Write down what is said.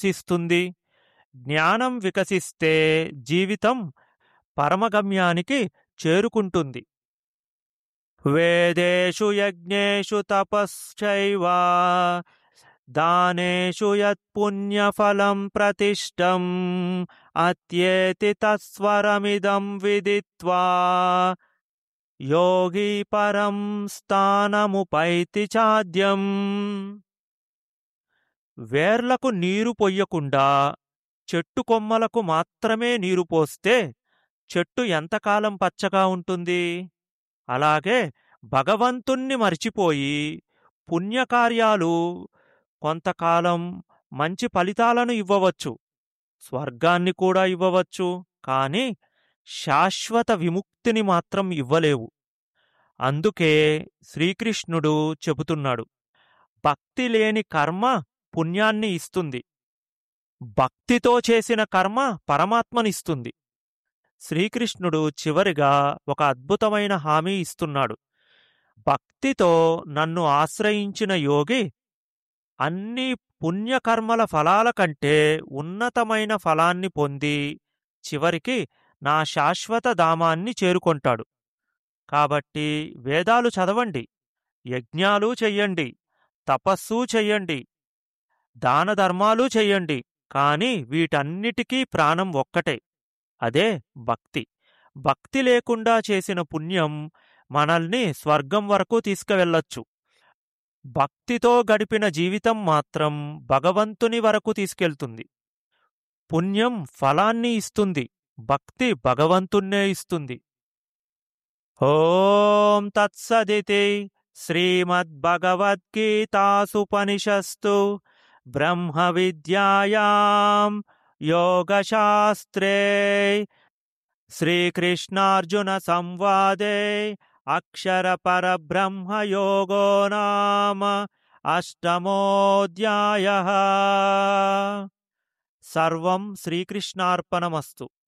వికసిస్తుంది జ్ఞానం వికసిస్తే జీవితం పరమగమ్యానికి చేరుకుంటుంది వేదేషు యజ్ఞేషు తపశ్చైవ దానేషు యత్పుణ్యఫలం ప్రతిష్టం అత్యేతి తత్స్వరమిదం విదిత్వా యోగి పరం స్థానముపైతి చాద్యం వేర్లకు నీరు పొయ్యకుండా చెట్టు కొమ్మలకు మాత్రమే నీరు పోస్తే చెట్టు ఎంతకాలం పచ్చగా ఉంటుంది అలాగే భగవంతుణ్ణి మరిచిపోయి పుణ్యకార్యాలు కొంతకాలం మంచి ఫలితాలను ఇవ్వవచ్చు స్వర్గాన్ని కూడా ఇవ్వవచ్చు కాని శాశ్వత విముక్తిని మాత్రం ఇవ్వలేవు అందుకే శ్రీకృష్ణుడు చెబుతున్నాడు భక్తి లేని కర్మ పుణ్యాన్ని ఇస్తుంది భక్తితో చేసిన కర్మ పరమాత్మనిస్తుంది శ్రీకృష్ణుడు చివరిగా ఒక అద్భుతమైన హామీ ఇస్తున్నాడు భక్తితో నన్ను ఆశ్రయించిన యోగి అన్ని పుణ్యకర్మల ఫలాల కంటే ఉన్నతమైన ఫలాన్ని పొంది చివరికి నా శాశ్వత ధామాన్ని చేరుకొంటాడు కాబట్టి వేదాలు చదవండి యజ్ఞాలు చెయ్యండి తపస్సు చెయ్యండి దానధర్మాలు చెయ్యండి కాని వీటన్నిటికీ ప్రాణం ఒక్కటే అదే భక్తి భక్తి లేకుండా చేసిన పుణ్యం మనల్ని స్వర్గం వరకు తీసుకువెళ్ళొచ్చు భక్తితో గడిపిన జీవితం మాత్రం భగవంతుని వరకు తీసుకెళ్తుంది పుణ్యం ఫలాన్ని ఇస్తుంది భక్తి భగవంతున్నే ఇస్తుంది ఓం తత్సదితి శ్రీమద్భగవద్గీతాసుపనిషస్తు బ్రహ్మ విద్యాయాం యోగశాస్త్రే శ్రీకృష్ణార్జున సంవాదే అక్షర పరబ్రహ్మయోగో నామ అష్టమోऽధ్యాయः సర్వం శ్రీకృష్ణార్పణమస్తు